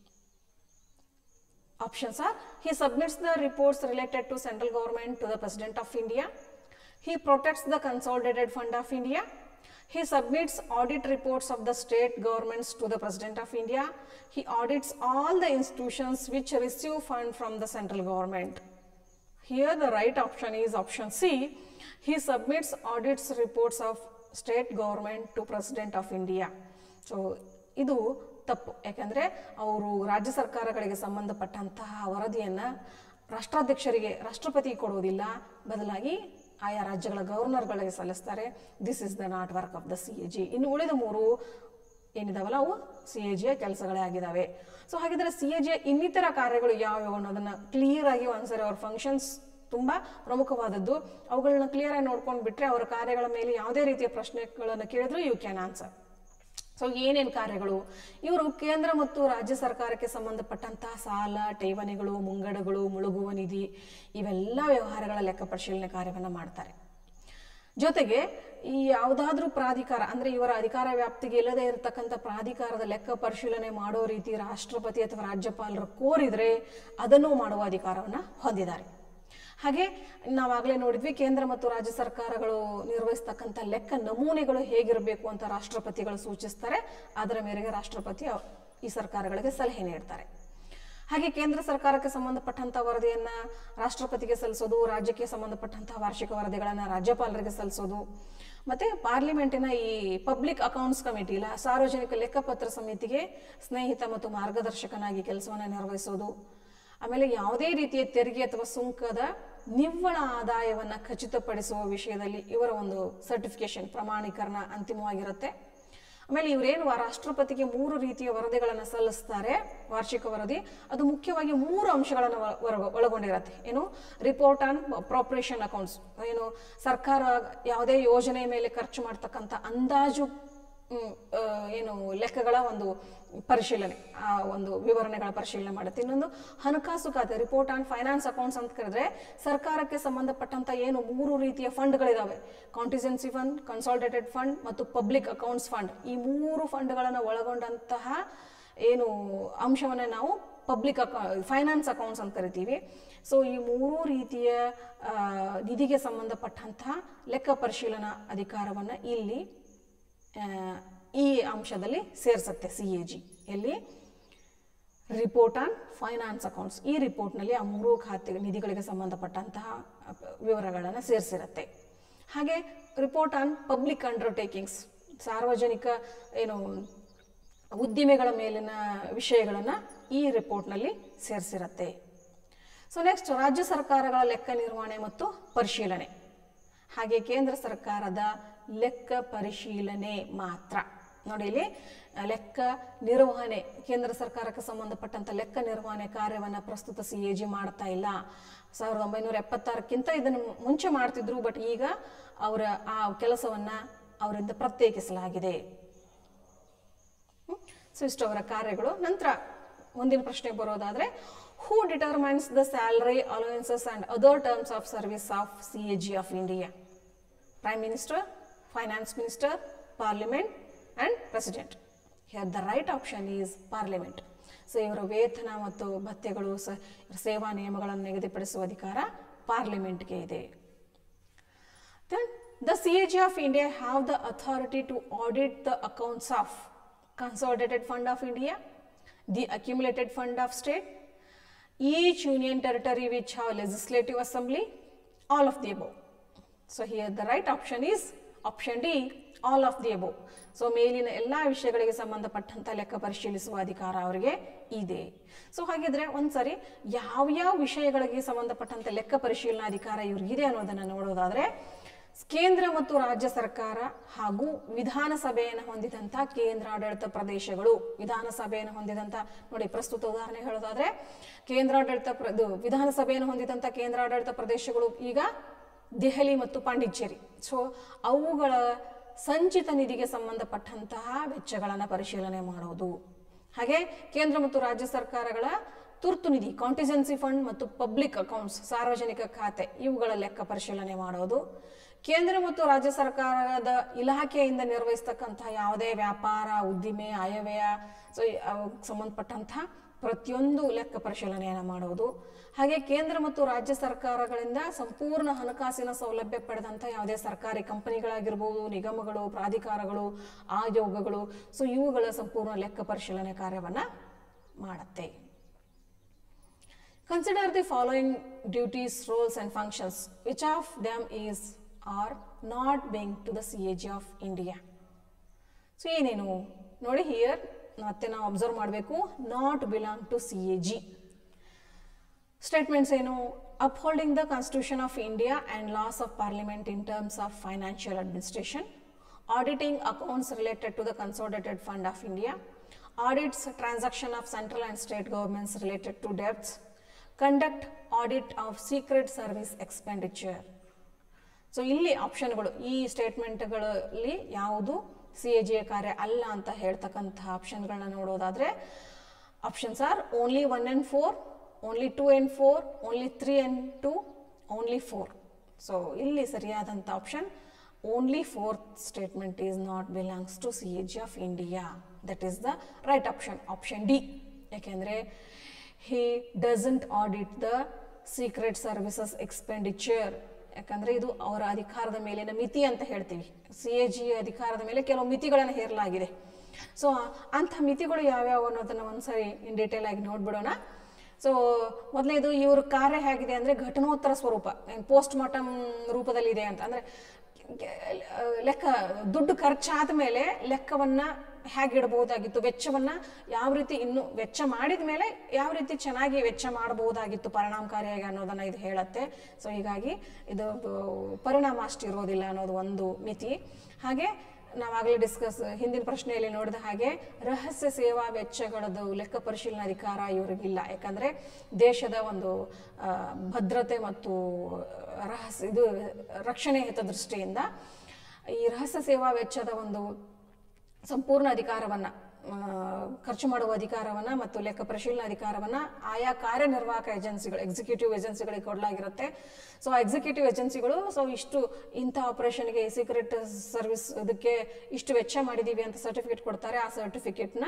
Options are he submits the reports related to central government to the President of India. He protects the consolidated fund of India. He submits audit reports of the state governments to the President of India. He audits all the institutions which receive fund from the central government. Here the right option is option C. He submits audits reports of state government to President of India. So ಇದು ತಪ್ಪು ಯಾಕಂದರೆ ಅವರು ರಾಜ್ಯ ಸರ್ಕಾರಗಳಿಗೆ ಸಂಬಂಧಪಟ್ಟಂತಹ ವರದಿಯನ್ನು ರಾಷ್ಟ್ರಾಧ್ಯಕ್ಷರಿಗೆ ರಾಷ್ಟ್ರಪತಿ ಕೊಡುವುದಿಲ್ಲ ಬದಲಾಗಿ ಆಯಾ ರಾಜ್ಯಗಳ ಗವರ್ನರ್ಗಳಿಗೆ ಸಲ್ಲಿಸ್ತಾರೆ this is the not work of the C A G ಇನ್ನು ಉಳಿದ ಮೂರು ಏನಿದಾವಲ್ಲ ಅವು ಸಿ ಎ ಜಿಯ ಕೆಲಸಗಳೇ ಆಗಿದ್ದಾವೆ ಸೊ ಹಾಗಿದ್ರೆ ಸಿ ಎ ಜಿಯ ಇನ್ನಿತರ ಕಾರ್ಯಗಳು ಯಾವ್ಯಾವು ಅನ್ನೋದನ್ನ ಕ್ಲಿಯರ್ ಆಗಿ ಒಂದ್ಸರಿ ಅವ್ರ ಫಂಕ್ಷನ್ಸ್ ತುಂಬ ಪ್ರಮುಖವಾದದ್ದು ಅವುಗಳನ್ನ ಕ್ಲಿಯರ್ ಆಗಿ ನೋಡ್ಕೊಂಡು ಬಿಟ್ರೆ ಅವರ ಕಾರ್ಯಗಳ ಮೇಲೆ ಯಾವುದೇ ರೀತಿಯ ಪ್ರಶ್ನೆಗಳನ್ನು ಕೇಳಿದ್ರು ಯು ಕ್ಯಾನ್ ಆನ್ಸರ್ ಸೊ ಏನೇನು ಕಾರ್ಯಗಳು ಇವರು ಕೇಂದ್ರ ಮತ್ತು ರಾಜ್ಯ ಸರ್ಕಾರಕ್ಕೆ ಸಂಬಂಧಪಟ್ಟಂತಹ ಸಾಲ ಠೇವಣಿಗಳು ಮುಂಗಡಗಳು ಮುಳುಗುವ ನಿಧಿ ಇವೆಲ್ಲ ವ್ಯವಹಾರಗಳ ಲೆಕ್ಕ ಪರಿಶೀಲನೆ ಕಾರ್ಯವನ್ನು ಮಾಡ್ತಾರೆ ಜೊತೆಗೆ ಈ ಯಾವುದಾದ್ರೂ ಪ್ರಾಧಿಕಾರ ಅಂದ್ರೆ ಇವರ ಅಧಿಕಾರ ವ್ಯಾಪ್ತಿಗೆ ಇಲ್ಲದೆ ಇರತಕ್ಕಂಥ ಪ್ರಾಧಿಕಾರದ ಲೆಕ್ಕ ಪರಿಶೀಲನೆ ಮಾಡೋ ರೀತಿ ರಾಷ್ಟ್ರಪತಿ ಅಥವಾ ರಾಜ್ಯಪಾಲರು ಕೋರಿದ್ರೆ ಅದನ್ನು ಮಾಡುವ ಅಧಿಕಾರವನ್ನು ಹೊಂದಿದ್ದಾರೆ ಹಾಗೆ ನಾವಾಗಲೇ ನೋಡಿದ್ವಿ ಕೇಂದ್ರ ಮತ್ತು ರಾಜ್ಯ ಸರ್ಕಾರಗಳು ನಿರ್ವಹಿಸ್ತಕ್ಕಂಥ ಲೆಕ್ಕ ನಮೂನೆಗಳು ಹೇಗಿರಬೇಕು ಅಂತ ರಾಷ್ಟ್ರಪತಿಗಳು ಸೂಚಿಸ್ತಾರೆ ಅದರ ಮೇರೆಗೆ ರಾಷ್ಟ್ರಪತಿ ಅವ್- ಈ ಸರ್ಕಾರಗಳಿಗೆ ಸಲಹೆ ನೀಡ್ತಾರೆ ಹಾಗೆ ಕೇಂದ್ರ ಸರ್ಕಾರಕ್ಕೆ ಸಂಬಂಧಪಟ್ಟಂತ ವರದಿಯನ್ನ ರಾಷ್ಟ್ರಪತಿಗೆ ಸಲ್ಲಿಸೋದು ರಾಜ್ಯಕ್ಕೆ ಸಂಬಂಧಪಟ್ಟಂತಹ ವಾರ್ಷಿಕ ವರದಿಗಳನ್ನ ರಾಜ್ಯಪಾಲರಿಗೆ ಸಲ್ಲಿಸೋದು ಮತ್ತೆ ಪಾರ್ಲಿಮೆಂಟಿನ ಈ ಪಬ್ಲಿಕ್ ಅಕೌಂಟ್ಸ್ ಕಮಿಟಿ ಇಲ್ಲ ಸಾರ್ವಜನಿಕ ಲೆಕ್ಕಪತ್ರ ಸಮಿತಿಗೆ ಸ್ನೇಹಿತ ಮತ್ತು ಮಾರ್ಗದರ್ಶಕನಾಗಿ ಕೆಲಸವನ್ನು ನಿರ್ವಹಿಸೋದು ಆಮೇಲೆ ಯಾವುದೇ ರೀತಿಯ ತೆರಿಗೆ ಅಥವಾ ಸುಂಕದ ನಿವ್ವಳ ಆದಾಯವನ್ನ ಖಚಿತಪಡಿಸುವ ವಿಷಯದಲ್ಲಿ ಇವರ ಒಂದು ಸರ್ಟಿಫಿಕೇಶನ್ ಪ್ರಮಾಣೀಕರಣ ಅಂತಿಮವಾಗಿರುತ್ತೆ ಆಮೇಲೆ ಇವರೇನು ರಾಷ್ಟ್ರಪತಿಗೆ ಮೂರು ರೀತಿಯ ವರದಿಗಳನ್ನು ಸಲ್ಲಿಸ್ತಾರೆ ವಾರ್ಷಿಕ ವರದಿ ಅದು ಮುಖ್ಯವಾಗಿ ಮೂರು ಅಂಶಗಳನ್ನು ಒಳ- ಒಳಗ- ಒಳಗೊಂಡಿರುತ್ತೆ ಏನು ರಿಪೋರ್ಟ್ ಆನ್ ಪ್ರಾಪರೇಷನ್ ಅಕೌಂಟ್ಸ್ ಏನು ಸರ್ಕಾರ ಯಾವುದೇ ಯೋಜನೆ ಮೇಲೆ ಖರ್ಚು ಮಾಡ್ತಕ್ಕಂಥ ಅಂದಾಜು ಮ್, ಆ, ಏನು ಲೆಕ್ಕಗಳ ಒಂದು ಪರಿಶೀಲನೆ ಆ ಒಂದು ವಿವರಣೆಗಳ ಪರಿಶೀಲನೆ ಮಾಡುತ್ತೆ ಇನ್ನೊಂದು ಹಣಕಾಸು ಖಾತೆ ರಿಪೋರ್ಟ್ ಆನ್ ಫೈನಾನ್ಸ್ ಅಕೌಂಟ್ಸ್ ಅಂತ ಕರೆದ್ರೆ ಸರ್ಕಾರಕ್ಕೆ ಸಂಬಂಧಪಟ್ಟಂತ ಏನು ಮೂರು ರೀತಿಯ ಫಂಡ್ಗಳಿದಾವೆ ಕಾಂಟಿಜೆನ್ಸಿ ಫಂಡ್ ಕನ್ಸಾಲ್ಟೇಟೆಡ್ ಫಂಡ್ ಮತ್ತು ಪಬ್ಲಿಕ್ ಅಕೌಂಟ್ಸ್ ಫಂಡ್ ಈ ಮೂರು ಫಂಡ್ಗಳನ್ನು ಒಳಗೊಂಡಂತಹ ಏನು ಅಂಶವನ್ನು ನಾವು ಪಬ್ಲಿಕ್ ಅಕೌ ಫೈನಾನ್ಸ್ ಅಕೌಂಟ್ಸ್ ಅಂತ ಕರಿತೀವಿ ಸೊ ಈ ಮೂರು ರೀತಿಯ ಆ, ನಿಧಿಗೆ ಸಂಬಂಧಪಟ್ಟಂತಹ ಲೆಕ್ಕ ಪರಿಶೀಲನಾ ಅಧಿಕಾರವನ್ನು ಇಲ್ಲಿ ಆ, ಈ ಅಂಶದಲ್ಲಿ ಸೇರಿಸುತ್ತೆ ಸಿ ಎ ಜಿ ಎಲ್ಲಿ ರಿಪೋರ್ಟ್ ಆನ್ ಫೈನಾನ್ಸ್ ಅಕೌಂಟ್ಸ್ ಈ ರಿಪೋರ್ಟ್ನಲ್ಲಿ ಆ ಮೂರು ಖಾತೆ ನಿಧಿಗಳಿಗೆ ಸಂಬಂಧಪಟ್ಟಂತಹ ವಿವರಗಳನ್ನು ಸೇರಿಸಿರುತ್ತೆ ಹಾಗೆ ರಿಪೋರ್ಟ್ ಆನ್ ಪಬ್ಲಿಕ್ ಅಂಡರ್ಟೇಕಿಂಗ್ಸ್ ಸಾರ್ವಜನಿಕ ಏನು ಉದ್ದಿಮೆಗಳ ಮೇಲಿನ ವಿಷಯಗಳನ್ನು ಈ ರಿಪೋರ್ಟ್ನಲ್ಲಿ ಸೇರಿಸಿರುತ್ತೆ ಸೊ ನೆಕ್ಸ್ಟ್ ರಾಜ್ಯ ಸರ್ಕಾರಗಳ ಲೆಕ್ಕ ನಿರ್ವಹಣೆ ಮತ್ತು ಪರಿಶೀಲನೆ ಹಾಗೆ ಕೇಂದ್ರ ಸರ್ಕಾರದ ಲೆಕ್ಕ ಪರಿಶೀಲನೆ ಮಾತ್ರ ನೋಡಿ ಇಲ್ಲಿ ಆ, ಲೆಕ್ಕ ನಿರ್ವಹಣೆ ಕೇಂದ್ರ ಸರ್ಕಾರಕ್ಕೆ ಸಂಬಂಧಪಟ್ಟಂತ ಲೆಕ್ಕ ನಿರ್ವಹಣೆ ಕಾರ್ಯವನ್ನು ಪ್ರಸ್ತುತ ಸಿ ಎ ಜಿ ಮಾಡ್ತಾ ಇಲ್ಲ ಸಾವಿರದ ಒಂಬೈನೂರ ಎಪ್ಪತ್ತಾರಕ್ಕಿಂತ ಇದನ್ನು ಮುಂಚೆ ಮಾಡ್ತಿದ್ರು ಬಟ್ ಈಗ ಅವರ ಆ ಕೆಲಸವನ್ನ ಅವರಿಂದ ಪ್ರತ್ಯೇಕಿಸಲಾಗಿದೆ ಸೊ ಇಷ್ಟು ಅವರ ಕಾರ್ಯಗಳು ನಂತರ ಮುಂದಿನ ಪ್ರಶ್ನೆ ಬರೋದಾದ್ರೆ who determines the salary allowances and other terms of service of C A G of India prime minister finance minister parliament and president here the right option is parliament so ಇವರ ವೇತನ ಮತ್ತು ಭತ್ಯೆಗಳು ಸ- ಸೇವಾ ನಿಯಮಗಳನ್ನು ನಿಗದಿಪಡಿಸುವ ಅಧಿಕಾರ ಪಾರ್ಲಿಮೆಂಟ್ಗೆ ಇದೆ Then the CAG of India have the authority to audit the accounts of Consolidated Fund of India, the Accumulated Fund of State, each union territory which have legislative assembly, all of the above. So here the right option is option D, all of the above. So ಮೇಲಿನ ಎಲ್ಲ ವಿಷಯಗಳಿಗೆ ಸಂಬಂಧಪಟ್ಟಂತ ಲೆಕ್ಕ ಪರಿಶೀಲಿಸುವ ಅಧಿಕಾರ ಅವರಿಗೆ ಇದೆ ಸೊ ಹಾಗಿದ್ರೆ ಒಂದ್ಸರಿ ಯಾವ್ಯಾವ ವಿಷಯಗಳಿಗೆ ಸಂಬಂಧಪಟ್ಟಂತ ಲೆಕ್ಕ ಪರಿಶೀಲನಾ ಅಧಿಕಾರ ಇವ್ರಿಗಿದೆ ಅನ್ನೋದನ್ನ ನೋಡೋದಾದ್ರೆ ಕೇಂದ್ರ ಮತ್ತು ರಾಜ್ಯ ಸರ್ಕಾರ ಹಾಗೂ ವಿಧಾನಸಭೆಯನ್ನು ಹೊಂದಿದಂತ ಕೇಂದ್ರಾಡಳಿತ ಪ್ರದೇಶಗಳು ವಿಧಾನಸಭೆಯನ್ನು ಹೊಂದಿದಂತ ನೋಡಿ ಪ್ರಸ್ತುತ ಉದಾಹರಣೆ ಹೇಳೋದಾದ್ರೆ ಕೇಂದ್ರಾಡಳಿತ ಪ್ರ ಇದು ವಿಧಾನಸಭೆಯನ್ನು ಹೊಂದಿದಂತ ಕೇಂದ್ರಾಡಳಿತ ಪ್ರದೇಶಗಳು ಈಗ ದೆಹಲಿ ಮತ್ತು ಪಾಂಡಿಚೇರಿ ಸೊ ಅವುಗಳ ಸಂಚಿತ ನಿಧಿಗೆ ಸಂಬಂಧಪಟ್ಟಂತಹ ವೆಚ್ಚಗಳನ್ನು ಪರಿಶೀಲನೆ ಮಾಡೋದು ಹಾಗೆ ಕೇಂದ್ರ ಮತ್ತು ರಾಜ್ಯ ಸರ್ಕಾರಗಳ ತುರ್ತು ನಿಧಿ ಕಾಂಟಿಜೆನ್ಸಿ ಫಂಡ್ ಮತ್ತು ಪಬ್ಲಿಕ್ ಅಕೌಂಟ್ಸ್ ಸಾರ್ವಜನಿಕ ಖಾತೆ ಇವುಗಳ ಲೆಕ್ಕ ಪರಿಶೀಲನೆ ಮಾಡೋದು ಕೇಂದ್ರ ಮತ್ತು ರಾಜ್ಯ ಸರ್ಕಾರದ ಇಲಾಖೆಯಿಂದ ನಿರ್ವಹಿಸ್ತಕ್ಕಂತಹ ಯಾವುದೇ ವ್ಯಾಪಾರ ಉದ್ದಿಮೆ ಆಯವ್ಯಯ ಸೊ ಅವಕ್ಕೆ ಸಂಬಂಧಪಟ್ಟಂತಹ ಪ್ರತಿಯೊಂದು ಲೆಕ್ಕ ಪರಿಶೀಲನೆಯನ್ನು ಮಾಡುವುದು ಹಾಗೆ ಕೇಂದ್ರ ಮತ್ತು ರಾಜ್ಯ ಸರ್ಕಾರಗಳಿಂದ ಸಂಪೂರ್ಣ ಹಣಕಾಸಿನ ಸೌಲಭ್ಯ ಪಡೆದಂಥ ಯಾವುದೇ ಸರ್ಕಾರಿ ಕಂಪನಿಗಳಾಗಿರ್ಬೋದು ನಿಗಮಗಳು ಪ್ರಾಧಿಕಾರಗಳು ಆಯೋಗಗಳು ಸೊ ಇವುಗಳ ಸಂಪೂರ್ಣ ಲೆಕ್ಕ ಪರಿಶೀಲನೆ ಕಾರ್ಯವನ್ನು ಮಾಡುತ್ತೆ Consider the following duties, roles, and functions. Which of them is or not being to the CAG of India? So ಏನೇನು ನೋಡಿ ಹಿಯರ್ ಮತ್ತೆ ನಾವು ಅಬ್ಸರ್ವ್ ಮಾಡಬೇಕು not belong to C A G statements ಏನು upholding the constitution of India and laws of parliament in terms of financial administration auditing accounts related to the consolidated fund of India audits transaction of central and state governments related to debts, conduct audit of secret service expenditure. So ಇಲ್ಲಿ ಆಪ್ಷನ್ಗಳು ಈ ಸ್ಟೇಟ್ಮೆಂಟ್ಗಳಲ್ಲಿ ಯಾವುದು ಸಿ ಎ ಜಿ ಎ ಕಾರ್ಯ ಅಲ್ಲ ಅಂತ ಹೇಳ್ತಕ್ಕಂತಹ ಆಪ್ಷನ್ಗಳನ್ನ ನೋಡೋದಾದ್ರೆ options are only one and four only two and four only three and two only four so ಇಲ್ಲಿ ಸರಿಯಾದಂಥ option only fourth statement is not belongs to C A G of India that is the right option option D ಯಾಕೆಂದರೆ he doesn't audit the secret services expenditure ಯಾಕಂದರೆ ಇದು ಅವರ ಅಧಿಕಾರದ ಮೇಲಿನ ಮಿತಿ ಅಂತ ಹೇಳ್ತೀವಿ ಸಿ ಎ ಜಿ ಅಧಿಕಾರದ ಮೇಲೆ ಕೆಲವು ಮಿತಿಗಳನ್ನು ಹೇರಲಾಗಿದೆ ಸೊ ಅಂಥ ಮಿತಿಗಳು ಯಾವ್ಯಾವು ಅನ್ನೋದನ್ನು ಒಂದ್ಸರಿ ಇನ್ ಡೀಟೇಲ್ ಆಗಿ ನೋಡ್ಬಿಡೋಣ ಸೊ ಮೊದಲನೇದು ಇವ್ರ ಕಾರ್ಯ ಹೇಗಿದೆ ಅಂದರೆ ಘಟನೋತ್ತರ ಸ್ವರೂಪ ಪೋಸ್ಟ್ ಮಾರ್ಟಮ್ ರೂಪದಲ್ಲಿದೆ ಅಂತ ಅಂದರೆ ಲೆಕ್ಕ ದುಡ್ಡು ಖರ್ಚಾದ ಮೇಲೆ ಲೆಕ್ಕವನ್ನ ಹೇಗಿಡಬಹುದಾಗಿತ್ತು ವೆಚ್ಚವನ್ನ ಯಾವ ರೀತಿ ಇನ್ನು ವೆಚ್ಚ ಮಾಡಿದ ಮೇಲೆ ಯಾವ ರೀತಿ ಚೆನ್ನಾಗಿ ವೆಚ್ಚ ಮಾಡಬಹುದಾಗಿತ್ತು ಪರಿಣಾಮಕಾರಿಯಾಗಿ ಅನ್ನೋದನ್ನ ಇದು ಹೇಳುತ್ತೆ ಸೊ ಹೀಗಾಗಿ ಇದು ಪರಿಣಾಮ ಅಷ್ಟಿರೋದಿಲ್ಲ ಅನ್ನೋದು ಒಂದು ಮಿತಿ ಹಾಗೆ ನಾವಾಗಲೇ ಡಿಸ್ಕಸ್ ಹಿಂದಿನ ಪ್ರಶ್ನೆಯಲ್ಲಿ ನೋಡಿದ ಹಾಗೆ ರಹಸ್ಯ ಸೇವಾ ವೆಚ್ಚಗಳದ್ದು ಲೆಕ್ಕ ಪರಿಶೀಲನಾ ಅಧಿಕಾರ ಇವರಿಗಿಲ್ಲ ಯಾಕಂದ್ರೆ ದೇಶದ ಒಂದು ಆ, ಭದ್ರತೆ ಮತ್ತು ರಹಸ್ಯ ಇದು ರಕ್ಷಣೆ ಹಿತದೃಷ್ಟಿಯಿಂದ ಈ ರಹಸ್ಯ ಸೇವಾ ವೆಚ್ಚದ ಒಂದು ಸಂಪೂರ್ಣ ಅಧಿಕಾರವನ್ನ ಆ, ಖರ್ಚು ಮಾಡುವ ಅಧಿಕಾರವನ್ನ ಮತ್ತು ಲೆಕ್ಕ ಪರಿಶೀಲನಾ ಅಧಿಕಾರವನ್ನ ಆಯಾ ಕಾರ್ಯನಿರ್ವಾಹಕ ಏಜೆನ್ಸಿಗಳು ಎಕ್ಸಿಕ್ಯೂಟಿವ್ ಏಜೆನ್ಸಿಗಳಿಗೆ ಕೊಡಲಾಗಿರುತ್ತೆ ಸೊ ಆ ಎಕ್ಸಿಕ್ಯೂಟಿವ್ ಏಜೆನ್ಸಿಗಳು ಸೊ ಇಷ್ಟು ಇಂಥ ಆಪರೇಷನ್ಗೆ ಸೀಕ್ರೆಟ್ ಸರ್ವಿಸ್ ಇದಕ್ಕೆ ಇಷ್ಟು ವೆಚ್ಚ ಮಾಡಿದೀವಿ ಅಂತ ಸರ್ಟಿಫಿಕೇಟ್ ಕೊಡ್ತಾರೆ ಆ ಸರ್ಟಿಫಿಕೇಟ್ನ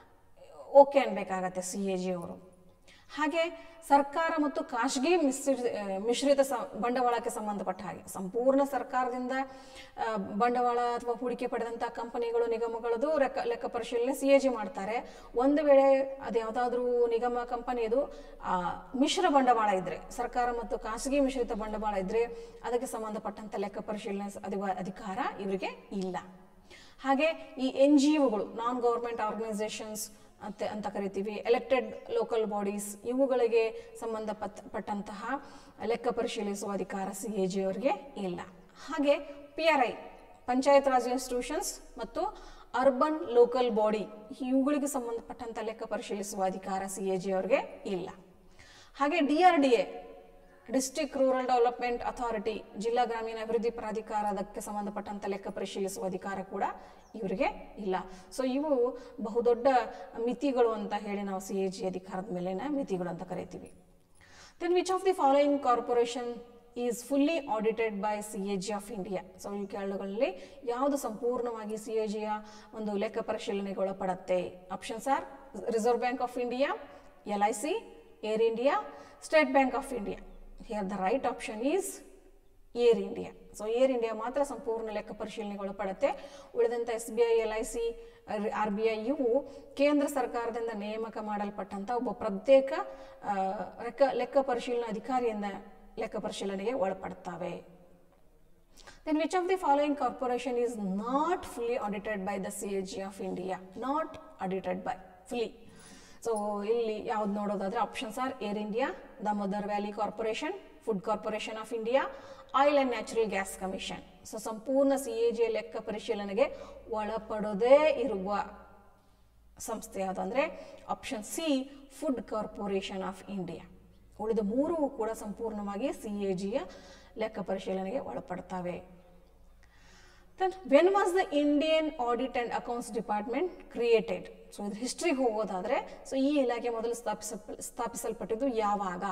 ಓಕೆ ಅನ್ಬೇಕಾಗತ್ತೆ ಸಿ ಎ ಜಿ ಅವರು ಹಾಗೆ ಸರ್ಕಾರ ಮತ್ತು ಖಾಸಗಿ ಮಿಶ್ರಿ ಮಿಶ್ರಿತ ಸ ಬಂಡವಾಳಕ್ಕೆ ಸಂಬಂಧಪಟ್ಟ ಹಾಗೆ ಸಂಪೂರ್ಣ ಸರ್ಕಾರದಿಂದ ಆ, ಬಂಡವಾಳ ಅಥವಾ ಹೂಡಿಕೆ ಪಡೆದಂಥ ಕಂಪನಿಗಳು ನಿಗಮಗಳದು ಲೆಕ್ಕ ಲೆಕ್ಕ ಪರಿಶೀಲನೆ ಸಿ ಎ ಜಿ ಮಾಡ್ತಾರೆ ಒಂದು ವೇಳೆ ಅದು ಯಾವುದಾದ್ರೂ ನಿಗಮ ಕಂಪನಿಯದು ಆ, ಮಿಶ್ರ ಬಂಡವಾಳ ಇದ್ರೆ ಸರ್ಕಾರ ಮತ್ತು ಖಾಸಗಿ ಮಿಶ್ರಿತ ಬಂಡವಾಳ ಇದ್ರೆ ಅದಕ್ಕೆ ಸಂಬಂಧಪಟ್ಟಂಥ ಲೆಕ್ಕ ಪರಿಶೀಲನೆ ಅಧಿವ- ಅಧಿಕಾರ ಇವರಿಗೆ ಇಲ್ಲ ಹಾಗೆ ಈ ಎನ್ ಜಿ ಒಗಳು ನಾನ್ ಗೌರ್ಮೆಂಟ್ ಆರ್ಗನೈಸೇಷನ್ಸ್ ಅಂತ ಅಂತ ಕರಿತೀವಿ ಎಲೆಕ್ಟೆಡ್ ಲೋಕಲ್ ಬಾಡೀಸ್ ಇವುಗಳಿಗೆ ಸಂಬಂಧಪಟ್ಟ ಪಟ್ಟಂತಹ ಲೆಕ್ಕ ಪರಿಶೀಲಿಸುವ ಅಧಿಕಾರ ಸಿ ಎ ಜಿ ಅವರಿಗೆ ಇಲ್ಲ ಹಾಗೆ P R I panchayat raj institutions ಮತ್ತು ಅರ್ಬನ್ ಲೋಕಲ್ ಬಾಡಿ ಇವುಗಳಿಗೆ ಸಂಬಂಧಪಟ್ಟಂತ ಲೆಕ್ಕ ಪರಿಶೀಲಿಸುವ ಅಧಿಕಾರ ಸಿ ಎ ಜಿ ಅವರಿಗೆ ಇಲ್ಲ ಹಾಗೆ D R D A district rural development authority ಜಿಲ್ಲಾ ಗ್ರಾಮೀಣ ಅಭಿವೃದ್ಧಿ ಪ್ರಾಧಿಕಾರದಕ್ಕೆ ಸಂಬಂಧಪಟ್ಟಂತ ಲೆಕ್ಕ ಪರಿಶೀಲಿಸುವ ಅಧಿಕಾರ ಕೂಡ ಇವರಿಗೆ ಇಲ್ಲ ಸೊ ಇವು ಬಹುದೊಡ್ಡ ಮಿತಿಗಳು ಅಂತ ಹೇಳಿ ನಾವು ಸಿ ಎ ಜಿ ಅಧಿಕಾರದ ಮೇಲಿನ ಮಿತಿಗಳು ಅಂತ ಕರಿತೀವಿ then which of the following corporation is fully audited by C A G of India so ಈ ಕೆಳಗಳಲ್ಲಿ ಯಾವುದು ಸಂಪೂರ್ಣವಾಗಿ ಸಿ ಎ ಜಿಯ ಒಂದು ಲೆಕ್ಕ ಪರಿಶೀಲನೆಗೆ ಒಳಪಡುತ್ತೆ options are reserve bank of India L I C air India state bank of India here the right option is air India so air India ಮಾತ್ರ ಸಂಪೂರ್ಣ ಲೆಕ್ಕ ಪರಿಶೀಲನೆಗೆ ಒಳಪಡುತ್ತೆ ಉಳಿದಂಥ S B I L I C R B I ಇವು ಕೇಂದ್ರ ಸರ್ಕಾರದಿಂದ ನೇಮಕ ಮಾಡಲ್ಪಟ್ಟಂಥ ಒಬ್ಬ ಪ್ರತ್ಯೇಕ ಆ, ಲೆಕ್ಕ ಲೆಕ್ಕ ಪರಿಶೀಲನಾ ಅಧಿಕಾರಿಯಿಂದ ಲೆಕ್ಕ ಪರಿಶೀಲನೆಗೆ ಒಳಪಡ್ತವೆ Then which of the following corporation is not fully audited by the CAG of India? Not audited by fully. So ಇಲ್ಲಿ ಯಾವ್ದು ನೋಡೋದಾದ್ರೆ options are air India Damodar valley corporation food corporation of India oil and natural gas commission so ಸಂಪೂರ್ಣ ಸಿ ಎ ಜಿ ಲೆಕ್ಕ ಪರಿಶೀಲನೆಗೆ ಒಳಪಡೋದೇ ಇರುವ ಸಂಸ್ಥೆ ಯಾವುದು ಅಂದರೆ option C food corporation of India ಉಳಿದ ಮೂರು ಕೂಡ ಸಂಪೂರ್ಣವಾಗಿ ಸಿ ಎ ಜಿಯ ಲೆಕ್ಕ ಪರಿಶೀಲನೆಗೆ ಒಳಪಡ್ತವೆ then when was the Indian audit and accounts department created so ಇದ್ರ ಹಿಸ್ಟ್ರಿಗೆ ಹೋಗೋದಾದ್ರೆ ಸೊ ಈ ಇಲಾಖೆ ಮೊದಲು ಸ್ಥಾಪಿಸ ಸ್ಥಾಪಿಸಲ್ಪಟ್ಟಿದ್ದು ಯಾವಾಗ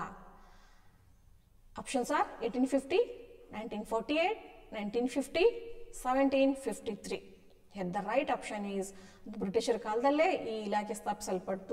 options are eighteen fifty nineteen forty eight nineteen fifty seventeen fifty three head the right option is ಬ್ರಿಟಿಷರ ಕಾಲದಲ್ಲೇ ಈ ಇಲಾಖೆ ಸ್ಥಾಪಿಸಲ್ಪಟ್ಟು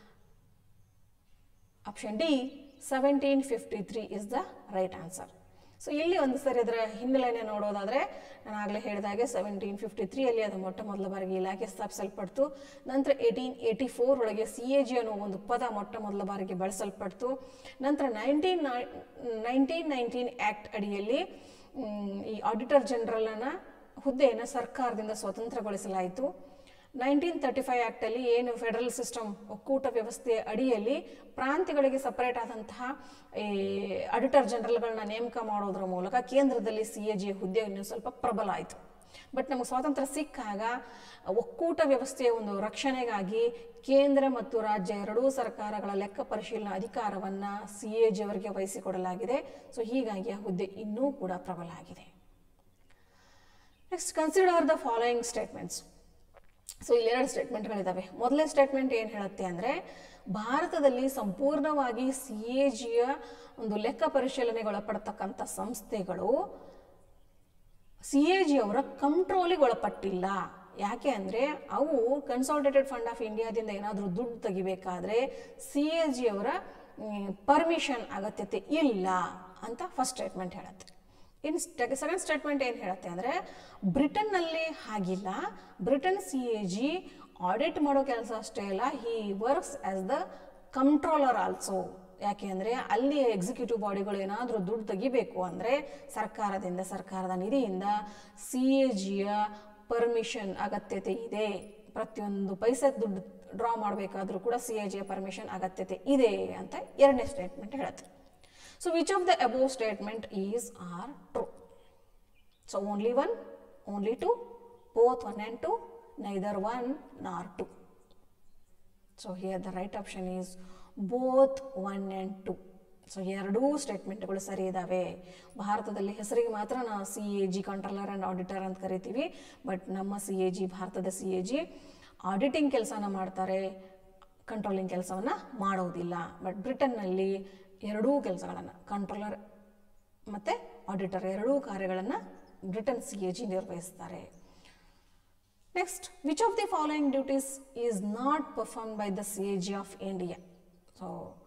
option D seventeen fifty three is the right answer so ಇಲ್ಲಿ ಒಂದು ಸರಿ ಅದರ ಹಿನ್ನೆಲೆಯನ್ನು ನೋಡೋದಾದ್ರೆ ನಾನು ಆಗಲೇ ಹೇಳಿದಾಗೆ ಸೆವೆಂಟೀನ್ ಫಿಫ್ಟಿ ತ್ರೀಯಲ್ಲಿ ಅದು ಮೊಟ್ಟ ಮೊದಲ ಬಾರಿಗೆ ಇಲಾಖೆ ಸ್ಥಾಪಿಸಲ್ಪಡ್ತು ನಂತರ ಏಯ್ಟೀನ್ ಏಯ್ಟಿ ಫೋರ್ ಒಳಗೆ ಸಿ ಎ ಜಿ ಅನ್ನೋ ಒಂದು ಪದ ಮೊಟ್ಟ ಮೊದಲ ಬಾರಿಗೆ ಬಳಸಲ್ಪಡ್ತು ನಂತರ ನೈನ್ಟೀನ್ ನೈನ್ಟೀನ್ ನೈನ್ಟೀನ್ ಆ್ಯಕ್ಟ್ ಅಡಿಯಲ್ಲಿ ಮ್, ಈ ಆಡಿಟರ್ ಜನರಲನ್ನು ಹುದ್ದೆಯನ್ನು ಸರ್ಕಾರದಿಂದ ಸ್ವತಂತ್ರಗೊಳಿಸಲಾಯಿತು ನೈನ್ಟೀನ್ ತರ್ಟಿ ಫೈವ್ ಆ್ಯಕ್ಟಲ್ಲಿ ಏನು ಫೆಡರಲ್ ಸಿಸ್ಟಮ್ ಒಕ್ಕೂಟ ವ್ಯವಸ್ಥೆಯ ಅಡಿಯಲ್ಲಿ ಪ್ರಾಂತ್ಯಗಳಿಗೆ ಸಪರೇಟ್ ಆದಂತಹ ಈ ಆಡಿಟರ್ ಜನರಲ್ಗಳನ್ನ ನೇಮಕ ಮಾಡೋದ್ರ ಮೂಲಕ ಕೇಂದ್ರದಲ್ಲಿ ಸಿ ಎ ಜಿ ಹುದ್ದೆ ಇನ್ನೂ ಸ್ವಲ್ಪ ಪ್ರಬಲ ಆಯಿತು ಬಟ್ ನಮಗೆ ಸ್ವಾತಂತ್ರ್ಯ ಸಿಕ್ಕಾಗ ಒಕ್ಕೂಟ ವ್ಯವಸ್ಥೆಯ ಒಂದು ರಕ್ಷಣೆಗಾಗಿ ಕೇಂದ್ರ ಮತ್ತು ರಾಜ್ಯ ಎರಡೂ ಸರ್ಕಾರಗಳ ಲೆಕ್ಕ ಪರಿಶೀಲನಾ ಅಧಿಕಾರವನ್ನು ಸಿ ಎ ಜಿ ಅವರಿಗೆ ವಹಿಸಿಕೊಡಲಾಗಿದೆ ಸೊ ಹೀಗಾಗಿ ಆ ಹುದ್ದೆ ಇನ್ನೂ ಕೂಡ ಪ್ರಬಲ ಆಗಿದೆ next consider the following statements so ಇಲ್ಲಿ ಎರಡು ಸ್ಟೇಟ್ಮೆಂಟ್ಗಳಿದ್ದಾವೆ ಮೊದಲನೇ ಸ್ಟೇಟ್ಮೆಂಟ್ ಏನು ಹೇಳುತ್ತೆ ಅಂದರೆ ಭಾರತದಲ್ಲಿ ಸಂಪೂರ್ಣವಾಗಿ ಸಿ ಎ ಜಿಯ ಒಂದು ಲೆಕ್ಕ ಪರಿಶೀಲನೆಗೆ ಒಳಪಡ್ತಕ್ಕಂಥ ಸಂಸ್ಥೆಗಳು ಸಿ ಎ ಜಿ ಅವರ ಕಂಟ್ರೋಲಿಗೆ ಒಳಪಟ್ಟಿಲ್ಲ ಯಾಕೆ ಅಂದರೆ ಅವು ಕನ್ಸಾಲ್ಟೇಟೆಡ್ ಫಂಡ್ ಆಫ್ ಇಂಡಿಯಾದಿಂದ ಏನಾದರೂ ದುಡ್ಡು ತೆಗಿಬೇಕಾದ್ರೆ ಸಿ ಎ ಜಿ ಅವರ ಪರ್ಮಿಷನ್ ಅಗತ್ಯತೆ ಇಲ್ಲ ಅಂತ ಫಸ್ಟ್ ಸ್ಟೇಟ್ಮೆಂಟ್ ಹೇಳುತ್ತೆ ಇನ್ ಸೆಕೆಂಡ್ ಸ್ಟೇಟ್ಮೆಂಟ್ ಏನು ಹೇಳುತ್ತೆ ಅಂದರೆ ಬ್ರಿಟನ್ನಲ್ಲಿ ಹಾಗಿಲ್ಲ Britain C A G audit ಮಾಡೋ ಕೆಲಸ ಅಷ್ಟೇ ಅಲ್ಲ he works as the controller also ಯಾಕೆ ಅಂದರೆ ಅಲ್ಲಿ ಎಕ್ಸಿಕ್ಯೂಟಿವ್ ಬಾಡಿಗಳು ಏನಾದರೂ ದುಡ್ಡು ತೆಗಿಬೇಕು ಅಂದರೆ ಸರ್ಕಾರದಿಂದ ಸರ್ಕಾರದ ನಿಧಿಯಿಂದ ಸಿ ಎ ಜಿಯ ಪರ್ಮಿಷನ್ ಅಗತ್ಯತೆ ಇದೆ ಪ್ರತಿಯೊಂದು ಪೈಸೆ ದುಡ್ಡು ಡ್ರಾ ಮಾಡಬೇಕಾದ್ರೂ ಕೂಡ ಸಿ ಎ ಜಿಯ ಪರ್ಮಿಷನ್ ಅಗತ್ಯತೆ ಇದೆ ಅಂತ ಎರಡನೇ ಸ್ಟೇಟ್ಮೆಂಟ್ ಹೇಳುತ್ತೆ so which of the above statement is are true so only one only two both one and two neither one nor two so here the right option is both one and two so ಎರಡೂ ಸ್ಟೇಟ್ಮೆಂಟ್ಗಳು ಸರಿ ಇದ್ದಾವೆ ಭಾರತದಲ್ಲಿ ಹೆಸರಿಗೆ ಮಾತ್ರ ನಾವು C A G controller and auditor ಅಂತ ಕರಿತೀವಿ ಬಟ್ ನಮ್ಮ ಸಿ ಎ ಜಿ ಭಾರತದ ಸಿ ಎ ಜಿ ಆಡಿಟಿಂಗ್ ಕೆಲಸನ ಮಾಡ್ತಾರೆ ಕಂಟ್ರೋಲಿಂಗ್ ಕೆಲಸವನ್ನು ಮಾಡೋದಿಲ್ಲ ಬಟ್ ಬ್ರಿಟನ್ನಲ್ಲಿ ಎರಡೂ ಕೆಲಸಗಳನ್ನು ಕಂಟ್ರೋಲರ್ ಮತ್ತು ಆಡಿಟರ್ ಎರಡೂ ಕಾರ್ಯಗಳನ್ನು ಬ್ರಿಟನ್ ಸಿ ಎ ಜಿ ನಿರ್ವಹಿಸ್ತಾರೆ next which of the following duties is not perform by the C A G of India so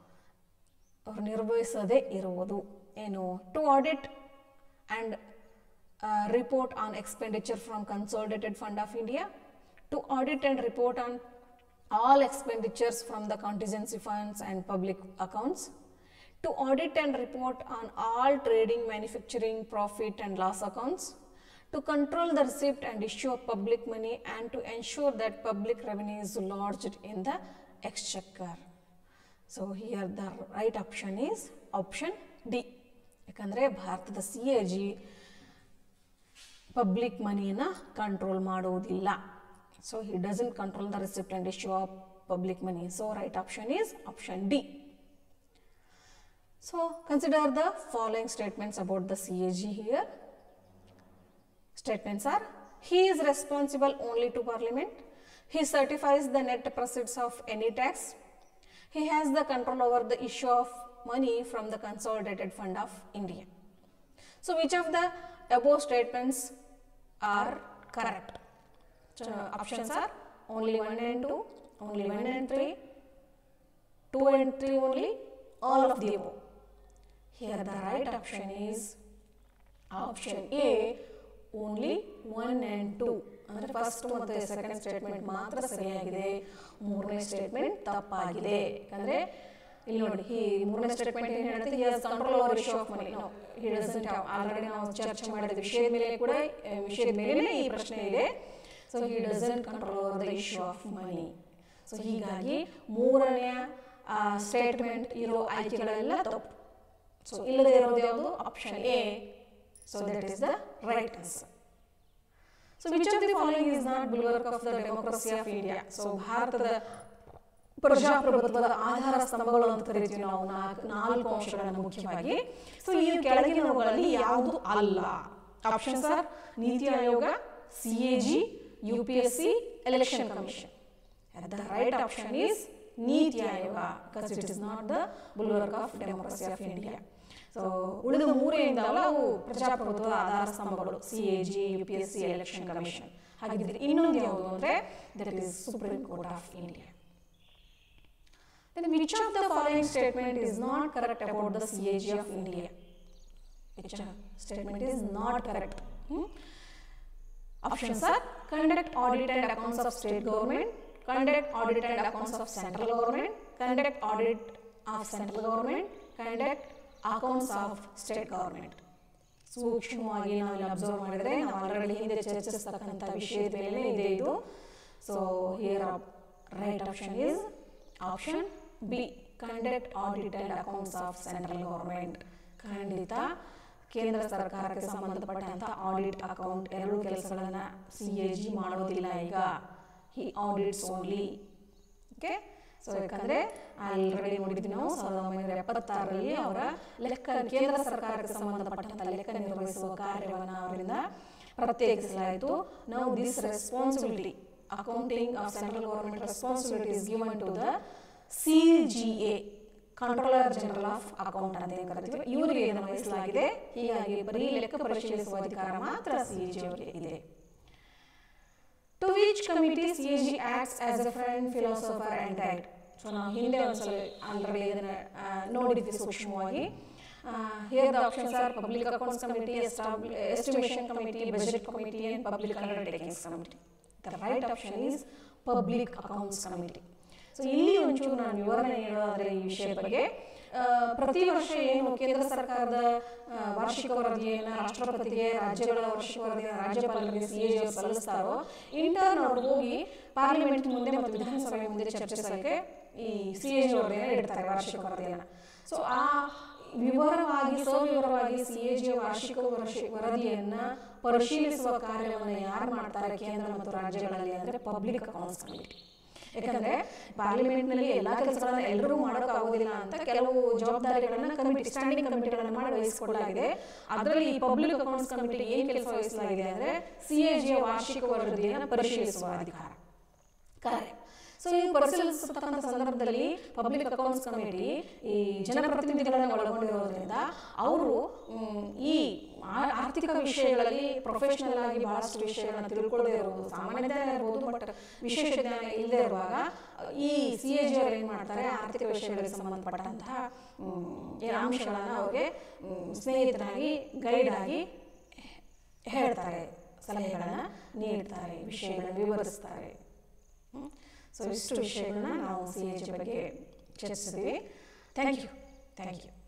ಅವ್ರು ನಿರ್ವಹಿಸದೇ ಇರುವುದು ಏನು to audit and report on expenditure from consolidated fund of India to audit and report on all expenditures from the contingency funds and public accounts, to audit and report on all trading, manufacturing, profit and loss accounts, to control the receipt and issue of public money and to ensure that public revenue is lodged in the exchequer. So here the right option is option D ಯಾಕಂದರೆ ಭಾರತದ ಸಿ ಎ ಜಿ ಪಬ್ಲಿಕ್ ಮನಿಯನ್ನು ಕಂಟ್ರೋಲ್ ಮಾಡುವುದಿಲ್ಲ so he doesn't control the receipt and issue of public money so right option is option D so consider the following statements about the C A G here Statements are He is responsible only to Parliament. He certifies the net proceeds of any tax. He has the control over the issue of money from the Consolidated Fund of India. So, which of the above statements are correct? So, options are only 1 and 2, only 1 and 3, 2 and 3 only, all of the above. Here the right option is option A only one and two ಅಂದರೆ ಫಸ್ಟ್ ಮತ್ತು ಸೆಕೆಂಡ್ ಸ್ಟೇಟ್ಮೆಂಟ್ ಮಾತ್ರ ಸರಿಯಾಗಿದೆ ಮೂರನೇ ಸ್ಟೇಟ್ಮೆಂಟ್ ತಪ್ಪಾಗಿದೆ ಯಾಕಂದರೆ ಇಲ್ಲಿ ನೋಡಿ ಈ ಮೂರನೇ ಸ್ಟೇಟ್ಮೆಂಟ್ ಏನು ಹೇಳುತ್ತೆ he has control over issue of money ನಾವು ಹಿ ಡಸಂಟ್ ಹ್ಯಾವ್ ಆಲ್ರೆಡಿ ನಾವು ಚರ್ಚೆ ಮಾಡಿದ ವಿಷಯದ ಮೇಲೆ ಕೂಡ ಆ, ವಿಷಯದ ಮೇಲೆ ಈ ಪ್ರಶ್ನೆ ಇದೆ so he doesn't control over the issue of money so ಹೀಗಾಗಿ ಮೂರನೆಯ ಸ್ಟೇಟ್ಮೆಂಟ್ ಇರೋ ಆಯ್ಕೆಗಳೆಲ್ಲ ತಪ್ಪು ಸೊ ಇಲ್ಲದೆ ಇರೋದು ಯಾವುದು option A so that is the right answer so which of the following is not bulwark of the democracy of India so ಭಾರತದ ಪ್ರಜಾಪ್ರಭುತ್ವದ ಆಧಾರ ಸ್ತಂಭಗಳು ಅಂತ ಕರಿತೀವಿ ನಾವು ನಾಲ್ಕು ನಾಲ್ಕು ಅಂಶಗಳನ್ನು ಮುಖ್ಯವಾಗಿ ಸೊ ಈ ಕೆಳಗಿನವುಗಳಲ್ಲಿ ಯಾವುದು ಅಲ್ಲ options are NITI Aayog C A G U P S C election commission the right option is NITI Aayog because it is not the bulwark of democracy of India so ಉಳಿದ ಮೂರೇ ಇದ್ದಾವಲ್ಲ ಅವು ಪ್ರಜಾಪ್ರಭುತ್ವದ ಆಧಾರ ಸ್ತಂಭಗಳು C A G U P S C election commission ಹಾಗಿದ್ರೆ ಇನ್ನೊಂದು ಯಾವುದು ಅಂದರೆ that is supreme court of India Then which of the following statement is not correct about the CAG of India? Which uh, statement is not correct? Hmm? Options are conduct audit and accounts of state government, conduct audit and accounts of central government, conduct audit of central government, conduct accounts of state government. ಸೂಕ್ಷ್ಮವಾಗಿ ನಾವು ಇಲ್ಲಿ ಅಬ್ಸರ್ವ್ ಮಾಡಿದ್ರೆ ನಾವು ಆಲ್ರೆಡಿ ಹಿಂದೆ ಚರ್ಚಿಸ್ತಕ್ಕಂಥ ವಿಷಯದ ಮೇಲೆ ಇದೆ ಇದು so here right option is option B conduct audit and accounts of central government ಖಂಡಿತ ಕೇಂದ್ರ ಸರ್ಕಾರಕ್ಕೆ ಸಂಬಂಧಪಟ್ಟಂಥ ಆಡಿಟ್ ಅಕೌಂಟ್ ಎರಡು ಕೆಲಸಗಳನ್ನು ಸಿ ಎ ಜಿ ಮಾಡೋದಿಲ್ಲ ಈಗ he audits only okay so ಯಾಕಂದರೆ ಆಲ್ರೆಡಿ ನೋಡಿದ್ವಿ ನಾವು ಸಾವಿರದ ಒಂಬೈನೂರ ಎಪ್ಪತ್ತಾರರಲ್ಲಿ ಅವರ ಲೆಕ್ಕ ಕೇಂದ್ರ ಸರ್ಕಾರಕ್ಕೆ ಸಂಬಂಧಪಟ್ಟಂಥ ಲೆಕ್ಕ ನಿರ್ವಹಿಸುವ ಕಾರ್ಯವನ್ನು ಅವರಿಂದ ಪ್ರತ್ಯೇಕಿಸಲಾಯಿತು ನಾವು this responsibility accounting of central government responsibility is given to the C G A controller general of account ಅಂತ ಏನು ಕರಿತೀವಿ ಇವರಿಗೆ ಇದನ್ನು ವಹಿಸಲಾಗಿದೆ ಹೀಗಾಗಿ ಬರೀ ಲೆಕ್ಕ ಪರಿಶೀಲಿಸುವ ಅಧಿಕಾರ ಮಾತ್ರ ಸಿ ಜಿ ಅವರಿಗೆ ಇದೆ to which committee C A G acts as a friend philosopher and guide so ನಾವು ಹಿಂದೆ ಒಂದ್ಸಲ ಆಲ್ರೆಡಿ ಇದನ್ನು ನೋಡಿದ್ವಿ ಸೂಕ್ಷ್ಮವಾಗಿ here the options are public accounts committee estimation committee budget committee and public undertakings committee the right option is public accounts committee so ಇಲ್ಲಿ ಒಂಚೂರು ನಾನು ವಿವರಣೆ ನೀಡೋದಾದರೆ ಈ ವಿಷಯದ ಬಗ್ಗೆ ಆ, ಪ್ರತಿ ವರ್ಷ ಏನು ಕೇಂದ್ರ ಸರ್ಕಾರದ ಆ, ವಾರ್ಷಿಕ ವರದಿಯನ್ನು ರಾಷ್ಟ್ರಪತಿಗೆ ರಾಜ್ಯಗಳ ವಾರ್ಷಿಕ ವರದಿಯನ್ನು ರಾಜ್ಯಪಾಲರಿಗೆ ಸಿ ಎ ಸಲ್ಲಿಸ್ತಾರೋ ಇಂಟರ್ನ್ ಅವ್ರು ಹೋಗಿ ಪಾರ್ಲಿಮೆಂಟ್ ಮುಂದೆ ಮತ್ತು ವಿಧಾನಸಭೆ ಮುಂದೆ ಚರ್ಚಿಸಲಿಕ್ಕೆ ಈ ಸಿ ಎ ವರದಿಯನ್ನು ಇಡ್ತಾರೆ ವಾರ್ಷಿಕ ವರದಿಯನ್ನು ಸೊ ಆ ವಿವರವಾಗಿ ಸವಿವರವಾಗಿ ಸಿ ಎ ಜಿ ವಾರ್ಷಿಕ ವರ್ಷ ವರದಿಯನ್ನು ಪರಿಶೀಲಿಸುವ ಕಾರ್ಯವನ್ನು ಯಾರು ಮಾಡ್ತಾರೆ ಕೇಂದ್ರ ಮತ್ತು ರಾಜ್ಯಗಳಲ್ಲಿ ಅಂದರೆ ಪಬ್ಲಿಕ್ ಅಕೌಂಟ್ಸ್ ಕಮಿಟಿ ಯಾಕಂದ್ರೆ ಪಾರ್ಲಿಮೆಂಟ್ನಲ್ಲಿ ಎಲ್ಲಾ ಕೆಲಸಗಳನ್ನ ಎಲ್ಲರೂ ಮಾಡೋಕ್ಕಾಗೋದಿಲ್ಲ ಅಂತ ಕೆಲವು ಜವಾಬ್ದಾರಿಗಳನ್ನ ಕಮಿಟಿ ಸ್ಟ್ಯಾಂಡಿಂಗ್ ಕಮಿಟಿಗಳನ್ನ ಮಾಡಿ ವಹಿಸಿಕೊಡಲಾಗಿದೆ ಅದರಲ್ಲಿ ಈ ಪಬ್ಲಿಕ್ ಅಕೌಂಟ್ಸ್ ಕಮಿಟಿಗೆ ಏನು ಕೆಲಸ ವಹಿಸಲಾಗಿದೆ ಅಂದ್ರೆ ಸಿ ಎ ಜಿಯ ವಾರ್ಷಿಕ ವರದಿಯನ್ನು ಪರಿಶೀಲಿಸುವ ಅಧಿಕಾರ ಕಾರ್ಯ ಸೊ ಈ ಪರಿಶೀಲಿಸತಕ್ಕಂಥ ಸಂದರ್ಭದಲ್ಲಿ ಪಬ್ಲಿಕ್ ಅಕೌಂಟ್ಸ್ ಕಮಿಟಿ ಈ ಜನಪ್ರತಿನಿಧಿಗಳನ್ನು ಒಳಗೊಂಡಿರೋದ್ರಿಂದ ಅವರು ಮ್, ಈ ಆ- ಆರ್ಥಿಕ ವಿಷಯಗಳಲ್ಲಿ ಪ್ರೊಫೆಷನಲ್ ಆಗಿ ಬಹಳಷ್ಟು ವಿಷಯಗಳನ್ನು ತಿಳ್ಕೊಳ್ಳದೇ ಇರುವುದು ಸಾಮಾನ್ಯ ಜ್ಞಾನ ಇರ್ಬೋದು ಬಟ್ ವಿಶೇಷ ಜ್ಞಾನ ಇಲ್ಲದೆ ಇರುವಾಗ ಈ ಸಿ ಎ ಜಿ ಅವರು ಏನು ಮಾಡ್ತಾರೆ ಆರ್ಥಿಕ ವಿಷಯಗಳಿಗೆ ಸಂಬಂಧಪಟ್ಟಂತಹ ಮ್, ಏನು ಅಂಶಗಳನ್ನು ಅವ್ರಿಗೆ ಮ್, ಸ್ನೇಹಿತರಾಗಿ ಗೈಡ್ ಆಗಿ ಹೇಳ್ತಾರೆ ಸಲಹೆಗಳನ್ನು ನೀಡ್ತಾರೆ ವಿಷಯಗಳನ್ನು ವಿವರಿಸ್ತಾರೆ ಸೊ ಇಷ್ಟು ವಿಷಯಗಳನ್ನ ನಾವು ಸಿ ಎಚ್ ಬಗ್ಗೆ ಚರ್ಚಿಸಿದ್ವಿ ಥ್ಯಾಂಕ್ ಯು ಥ್ಯಾಂಕ್ ಯು